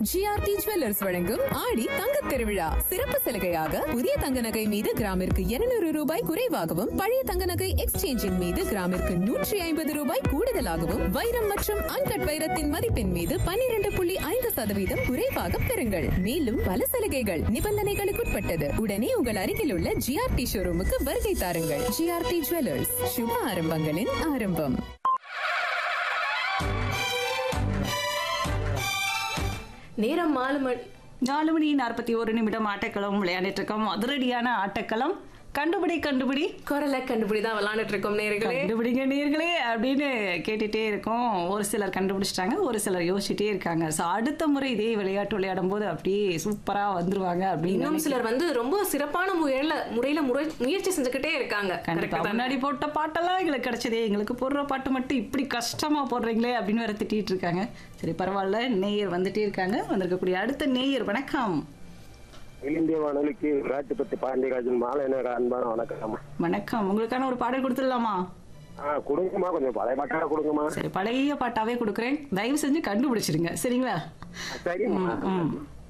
GRT jewellers வழங்கும் ஆடி தங்கத் திருவிழா சிறப்பு சலுகையாக புதிய தங்க நகை மீது கிராமிற்கு 200 ரூபாய் குறைவாகவும் பழைய தங்க நகை எக்ஸ்சேஞ்சின் மீது கிராமிற்கு நூற்றி ஐம்பது ரூபாய் கூடுதலாகவும் வைரம் மற்றும் அன்கட் வைரத்தின் மதிப்பின் மீது 12.5% புள்ளி ஐந்து சதவீதம் குறைவாக பெறுங்கள் மேலும் பல சலுகைகள் நிபந்தனைகளுக்குட்பட்டது உடனே உங்கள் அருகில் உள்ள ஜிஆர்டி ஷோரூமுக்கு வருகை தாருங்கள் ஜிஆர்டி ஜுவல்லர்ஸ் சுப ஆரம்பங்களின் ஆரம்பம் நேரம் நாலு மணி நாலு மணி நாற்பத்தி ஒரு நிமிடம் ஆட்டக்களம் விளையாண்டுட்டு இருக்கோம் அதிரடியான ஆட்டக்களம் கண்டுபிடி கண்டுபிடி குரலை கண்டுபிடி தான் விளாண்டுட்டு இருக்கோம் நேர்களே கண்டுபிடிங்க நீர்களே அப்படின்னு கேட்டுட்டே இருக்கோம் ஒரு சிலர் கண்டுபிடிச்சிட்டாங்க ஒரு சிலர் யோசிச்சுட்டே இருக்காங்க ஸோ அடுத்த முறை இதே விளையாட்டு விளையாடும் போது அப்படியே சூப்பரா வந்துருவாங்க அப்படின்னு இன்னும் சிலர் வந்து ரொம்ப சிறப்பான முறையில முறையில முறை முயற்சி செஞ்சுக்கிட்டே இருக்காங்க கண்டிப்பா Correct தானே? முன்னாடி போட்ட பாட்டெல்லாம் எங்களுக்கு கிடைச்சதே எங்களுக்கு போடுற பாட்டு மட்டும் இப்படி கஷ்டமா போடுறீங்களே அப்படின்னு வேற திட்டிட்டு இருக்காங்க சரி பரவாயில்ல நேயர் வந்துட்டே இருக்காங்க வந்திருக்கக்கூடிய அடுத்த நேயர் வணக்கம் இந்திய வானொலிக்கு ராஜபத்தி பாண்டியராஜன் மாலை நேர அன்பான வணக்கம் வணக்கம் உங்களுக்கான ஒரு பாடல் கொடுத்துடலாமா ஆ கொடுங்கம்மா கொஞ்சம் பழைய பாட்டா கொடுங்கம்மா சரி பழைய பாட்டாவே கொடுக்குறேன் தயவு செஞ்சு கண்டுபிடிச்சிருங்க சரிங்களா சரிம்மா ம்